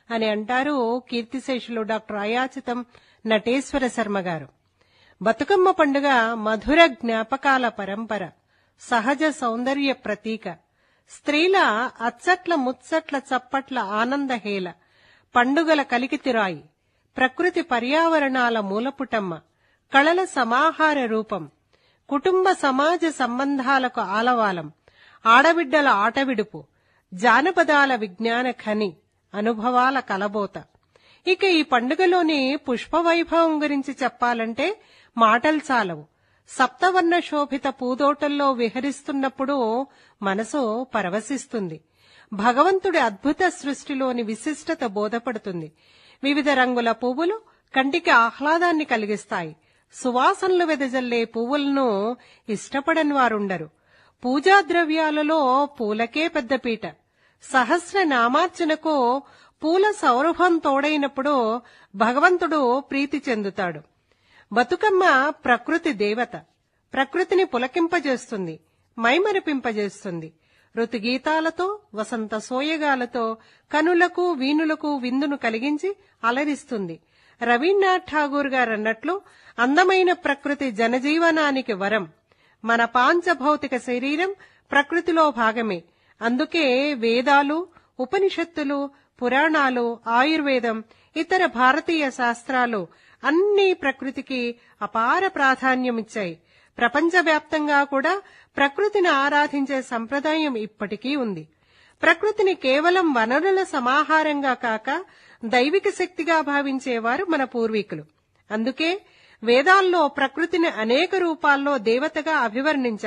అని అంటారు కీర్తిశేషులు డాక్టర్ అయాచితం నటేశ్వర శర్మ గారు బతుకమ్మ పండుగ మధుర జ్ఞాపకాల పరంపర సహజ సౌందర్య ప్రతీక స్త్రీల అచ్చట్ల ముచ్చట్ల చప్పట్ల ఆనందహేల పండుగల కలికితిరాయి ప్రకృతి పర్యావరణాల మూలపుటమ్మ కళల సమాహార రూపం కుటుంబ సమాజ సంబంధాలకు ఆలవాలం ఆడబిడ్డల ఆటవిడుపు జానపదాల విజ్ఞాన ఖని అనుభవాల కలబోత ఇక ఈ పండుగలోని పుష్పవైభవం గురించి చెప్పాలంటే మాటలు చాలవు సప్తవర్ణ శోభిత పూదోటల్లో విహరిస్తున్నప్పుడు మనసు పరవశిస్తుంది భగవంతుడి అద్భుత సృష్టిలోని విశిష్టత బోధపడుతుంది వివిధ రంగుల పువ్వులు కంటికి ఆహ్లాదాన్ని కలిగిస్తాయి సువాసనలు వెదజల్లే పువ్వులను ఇష్టపడని వారుండరు పూజా ద్రవ్యాలలో పూలకే పెద్దపీట సహస్ర నామార్చనకు పూల సౌరభం తోడైనప్పుడు భగవంతుడు ప్రీతి చెందుతాడు బతుకమ్మ ప్రకృతి దేవత ప్రకృతిని పులకింపజేస్తుంది మైమరిపింపజేస్తుంది ఋతుగీతాలతో వసంత సోయగాలతో కనులకు వీణులకు విందును కలిగించి అలరిస్తుంది రవీంద్రనాథ్ ఠాగూర్ గారు అన్నట్లు అందమైన ప్రకృతి జనజీవనానికి వరం మన పాంచభౌతిక శరీరం ప్రకృతిలో భాగమే అందుకే వేదాలు ఉపనిషత్తులు పురాణాలు ఆయుర్వేదం ఇతర భారతీయ శాస్త్రాలు అన్ని ప్రకృతికి అపార ప్రాధాన్యమిచ్చాయి ప్రపంచవ్యాప్తంగా కూడా ప్రకృతిని ఆరాధించే సంప్రదాయం ఇప్పటికీ ఉంది ప్రకృతిని కేవలం వనరుల సమాహారంగా కాక దైవిక శక్తిగా భావించేవారు మన పూర్వీకులు అందుకే వేదాల్లో ప్రకృతిని అనేక రూపాల్లో దేవతగా అభివర్ణించారు